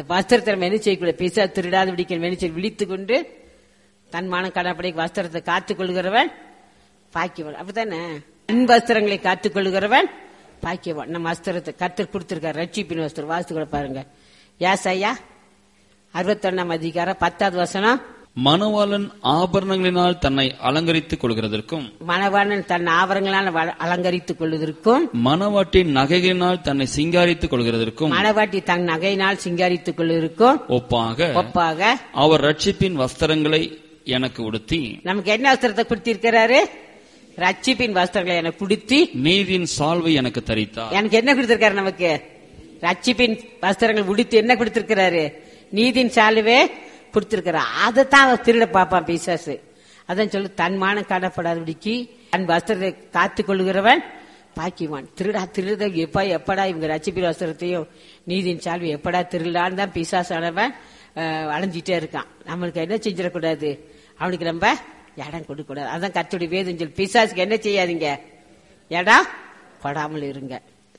வஸ்திரத்தை நம்ம என்ன செய்யக்கூடாது பிசா திருடாத பிடிக்க என்ன செய்ய விழித்து கொண்டு தன் மானம் கடப்படை வஸ்திரத்தை காத்துக் கொள்கிறவன் பாக்கியவன் அப்படித்தானே தன் வஸ்திரங்களை காத்துக் கொள்கிறவன் பாக்கியவன் நம்ம வஸ்திரத்தை கத்தர் கொடுத்திருக்காரு ரட்சிப்பின் வஸ்திரம் வாசித்து கூட பாருங்க யாஸ் ஐயா அறுபத்தொன்னாம் அதிகாரம் பத்தாவது வசனம் மணவாளன் ஆபரணங்களினால் தன்னை அலங்கரித்துக் கொள்கிறதற்கும் மணவாளன் தன் ஆவரங்களால் வ- அலங்கரித்துக் கொள்வதற்கும் மணவாட்டின் நகைகளினால் தன்னை சிங்காரித்துக் கொள்கிறதற்கும் மணவாட்டி தன் நகையினால் சிங்காரித்துக் கொள்வதற்கும் ஒப்பாக ஒப்பாக அவர் ரட்சிப்பின் வஸ்திரங்களை எனக்கு உடுத்தி நமக்கு என்ன வஸ்திரத்தை கொடுத்திருக்கிறாரு ரட்சிப்பின் வஸ்திரங்களை எனக்கு கொடுத்தி நீதியின் சால்வை எனக்கு தரித்தார் எனக்கு என்ன கொடுத்திருக்காரு நமக்கு ரட்சிப்பின் வஸ்திரங்கள் உடுத்தி என்ன கொடுத்திருக்கிறாரு நீதின் சாலுவே கொடுத்திருக்கிறார் அதைத்தான் அவன் திருட பாப்பான் பிசாசு அதான் சொல்லு தன் மானம் காணப்படாதபடிக்கு தன் வஸ்திரத்தை காத்துக் கொள்கிறவன் பாக்கிவான் திருடா திருட எப்பா எப்படா இவங்க ரட்சிப்பின் வஸ்திரத்தையும் நீதியின் சால்வை எப்படா திருடலான்னு தான் பிசாசானவன் அஹ், அலைஞ்சிட்டே இருக்கான் நம்மளுக்கு என்ன செஞ்சிடக்கூடாது அவனுக்கு நம்ம இடம் கொடுக்க கூடாது அதான் கத்துடைய வேதம் சொல்லி பிசாசுக்கு என்ன செய்யாதீங்க இடம் கொடாமல் இருங்க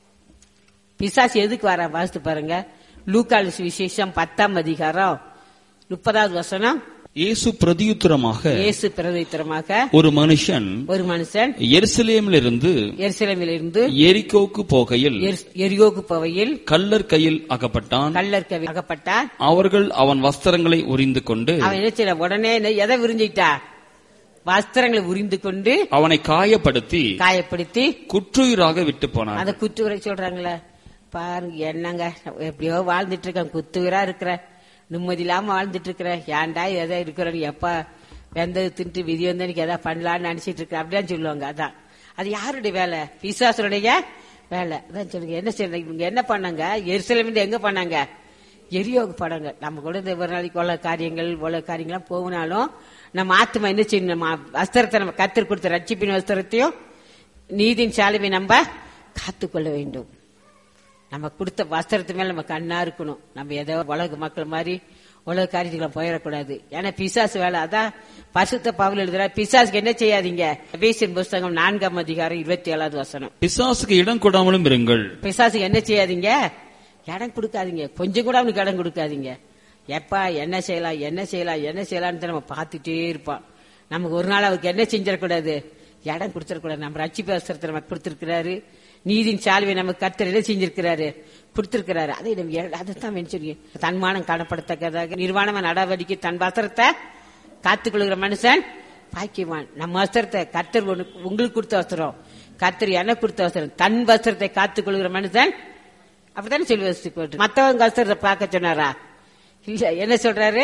பிசாசு எதுக்கு வர வாசித்து பாருங்க லூக்கால் விசேஷம் பத்தாம் அதிகாரம் முப்பதாவது வசனம் இயேசு பிரதியுத்தரமாக இயேசு பிரதித்திரமாக ஒரு மனுஷன் ஒரு மனுஷன் எருசலேமிலிருந்து எருசலேமிலிருந்து எரிகோவுக்கு போகையில் எரு- எரியோகு பவையில் கல்லர் கையில் அகப்பட்டான் கல்லர் கவி அகப்பட்டான் அவர்கள் அவன் வஸ்திரங்களை உரிந்து கொண்டு அவன் என்ன செய்ய உடனே என்ன- எதை விரிஞ்சிட்டா வஸ்திரங்களை உரிந்து கொண்டு அவனை காயப்படுத்தி காயப்படுத்தி குற்றுயிராக விட்டு போனார் அந்த குத்துவிரை சொல்றாங்களே பாருங்க என்னங்க எப்படியோ வாழ்ந்துட்டு இருக்கேன் குத்துவிரா இருக்கிறேன் நிம்மதி இல்லாம வாழ்ந்துட்டு இருக்கிறேன் ஏன்டா எதை இருக்கிறேன் எப்ப வெந்தது தின்ட்டு விதி வந்து எனக்கு எதாவது பண்ணலாம்னு நினைச்சிட்டு இருக்கேன் அப்படிதான் சொல்லுவாங்க அதான் அது யாருடைய வேலை பிசாசுடைய வேலை அதான் சொல்லுங்க என்ன செய்யணும் இவங்க என்ன பண்ணாங்க எரிசலம் எங்க பண்ணாங்க எரியோக படங்க நம்ம கூட இந்த ஒரு நாளைக்கு உள்ள காரியங்கள் உள்ள காரியங்கள்லாம் போகனாலும் நம்ம ஆத்மா என்ன செய்யணும் நம்ம வஸ்திரத்தை நம்ம கத்தர் கொடுத்த ரட்சிப்பின் வஸ்திரத்தையும் நீதியின் சாலுவை நம்ம காத்துக்கொள்ள வேண்டும் நம்ம கொடுத்த வஸ்திரத்து மேல நம்ம கண்ணா இருக்கணும் நம்ம ஏதோ உலக மக்கள் மாதிரி உலக காரியத்துக்குள்ள போயிடக்கூடாது ஏன்னா பிசாசு வேலை அதான் பசுத்த பவுல் எழுதுற பிசாசுக்கு என்ன செய்யாதீங்க எபேசியன் புஸ்தகம் நான்காம் அதிகாரம் இருபத்தி ஏழாவது வசனம் பிசாசுக்கு இடம் கொடாமலும் இருங்கள் பிசாசுக்கு என்ன செய்யாதீங்க இடம் கொடுக்காதீங்க கொஞ்சம் கூட அவனுக்கு இடம் கொடுக்காதீங்க எப்பா என்ன செய்யலாம் என்ன செய்யலாம் என்ன செய்யலாம்னு நம்ம பார்த்துட்டே இருப்பான் நமக்கு ஒரு நாள் அவருக்கு என்ன செஞ்சிடக்கூடாது இடம் கொடுத்துடக்கூடாது நம்ம ரட்சிப்பு அவசரத்தை நமக்கு கொடுத்திருக்கிறாரு நீதியின் சால்வை நமக்கு கர்த்தர் என்ன செஞ்சிருக்கிறாரு கொடுத்திருக்கிறாரு அதை நம்ம எ- அதைத்தான் மென்சொல்லியும் தன்மானம் காணப்படத்தக்கதாக நிர்வாணமா நடவடிக்கை தன் வஸ்திரத்தை காத்துக்கொள்கிற மனுஷன் பாக்கியவான் நம்ம வஸ்திரத்தை கர்த்தர் உனக்கு- உங்களுக்கு கொடுத்த வஸ்திரம் கர்த்தர் எனக்கு கொடுத்த வஸ்திரம் தன் வஸ்திரத்தை காத்துக்கொள்கிற மனுஷன் அப்படித்தானே சொல்லி வச்சுட்டு மத்தவங்க வஸ்திரத்தை பார்க்க சொன்னாரா இல்ல என்ன சொல்றாரு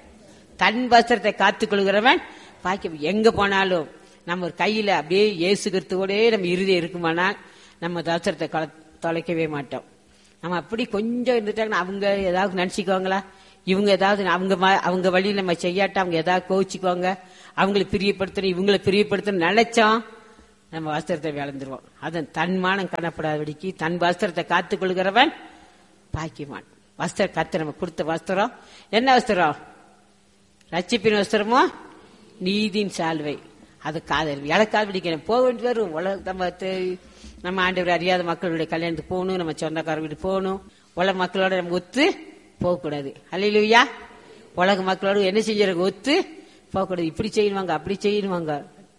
தன் வஸ்திரத்தை காத்துக்கொள்கிறவன் பாக்கியம் எங்க போனாலும் நம்ம ஒரு கையில அப்படியே இயேசு கிறிஸ்துவோடே நம்ம இறுதி இருக்குமானால் நம்ம வஸ்திரத்தை கல- தொலைக்கவே மாட்டோம் நம்ம அப்படி கொஞ்சம் இருந்துட்டாங்கன்னா அவங்க ஏதாவது நினைச்சுக்குவாங்களா இவங்க ஏதாவது அவங்க ம- அவங்க வழியில நம்ம செய்யாட்டா அவங்க ஏதாவது கோவிச்சுக்குவாங்க அவங்களை பிரியப்படுத்தணும் இவங்களை பிரியப்படுத்தணும் நினைச்சோம் நம்ம வஸ்திரத்தை விளந்துருவோம் அதன் தன்மானம் காணப்படாதபடிக்கு தன் வஸ்திரத்தை காத்துக் கொள்கிறவன் பாக்கியவான் வஸ்திர கத்து நம்ம கொடுத்த வஸ்திரம் என்ன வஸ்திரம் ரட்சிப்பின் வஸ்திரமோ நீதியின் சால்வை அது காதல் இலக்காது பிடிக்கணும் போக வேண்டி வரும் உலக நம்ம தெ- நம்ம ஆண்டவர் அறியாத மக்களுடைய கல்யாணத்துக்கு போகணும் நம்ம சொந்தக்கார வீடு போகணும் உலக மக்களோட நம்ம ஒத்து போகக்கூடாது அல்லையா உலக மக்களோட என்ன செஞ்சிருக்க ஒத்து போகக்கூடாது இப்படி செய்யணுவாங்க அப்படி செய்யணுவாங்க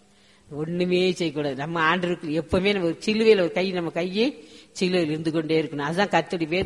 ஒண்ணுமே செய்யக்கூடாது நம்ம ஆண்டருக்கு எப்பவுமே நம்ம சிலுவையில் ஒரு கை நம்ம கையை சிலுவையில் இருந்து கொண்டே இருக்கணும் அதுதான் கத்தடி